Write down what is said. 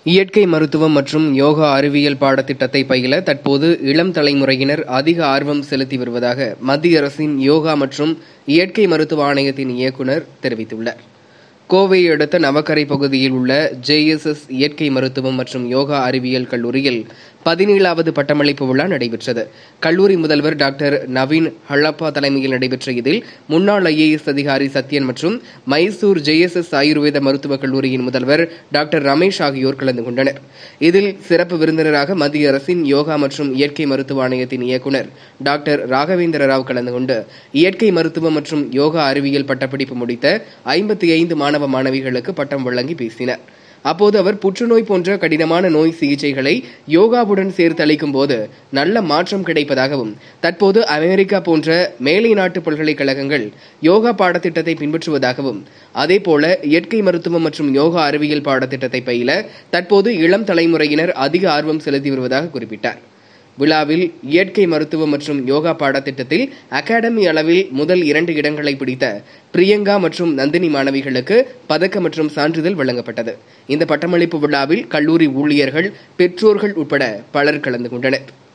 இயற்கை மருத்துவம் மற்றும் யோகா அறிவியல் பாடத்திட்டத்தை பயில தற்போது இளம் தலைமுறையினர் அதிக ஆர்வம் செலுத்தி வருவதாக மத்திய அரசின் யோகா மற்றும் இயற்கை மருத்துவ ஆணையத்தின் இயக்குநர் தெரிவித்துள்ளார் கோவையை அடுத்த நவக்கரை பகுதியில் உள்ள ஜேஎஸ்எஸ் இயற்கை மருத்துவம் மற்றும் யோகா அறிவியல் கல்லூரியில் பதினேழாவது பட்டமளிப்பு விழா நடைபெற்றது கல்லூரி முதல்வர் டாக்டர் நவீன் ஹள்ளப்பா தலைமையில் நடைபெற்ற இதில் முன்னாள் ஐஏஎஸ் அதிகாரி சத்யன் மற்றும் மைசூர் ஜேஎஸ்எஸ் ஆயுர்வேத மருத்துவக் கல்லூரியின் முதல்வர் டாக்டர் ரமேஷ் ஆகியோர் கலந்து கொண்டனர் இதில் சிறப்பு விருந்தினராக மத்திய அரசின் யோகா மற்றும் இயற்கை மருத்துவ ஆணையத்தின் இயக்குநர் டாக்டர் ராகவேந்திர ராவ் கலந்து கொண்டு இயற்கை மருத்துவம் மற்றும் யோகா அறிவியல் பட்டப்படிப்பு முடித்த ஐம்பத்தி ஐந்து மாணவ மாணவிகளுக்கு பட்டம் வழங்கி பேசினார் அப்போது அவர் புற்றுநோய் போன்ற கடினமான நோய் சிகிச்சைகளை யோகாவுடன் சேர்த்து அளிக்கும் போது நல்ல மாற்றம் கிடைப்பதாகவும் தற்போது அமெரிக்கா போன்ற மேலை நாட்டு பல்கலைக்கழகங்கள் யோகா பாடத்திட்டத்தை பின்பற்றுவதாகவும் அதேபோல இயற்கை மருத்துவம் மற்றும் யோகா அறிவியல் பாடத்திட்டத்தை பயில தற்போது இளம் தலைமுறையினர் அதிக ஆர்வம் செலுத்தி வருவதாக குறிப்பிட்டார் விழாவில் இயற்கை மருத்துவம் மற்றும் யோகா பாடத்திட்டத்தில் அகாடமி அளவில் முதல் இரண்டு இடங்களை பிடித்த பிரியங்கா மற்றும் நந்தினி மாணவிகளுக்கு பதக்கம் மற்றும் சான்றிதழ் வழங்கப்பட்டது இந்த பட்டமளிப்பு விழாவில் கல்லூரி ஊழியர்கள் பெற்றோர்கள் உட்பட பலர் கலந்து கொண்டனர்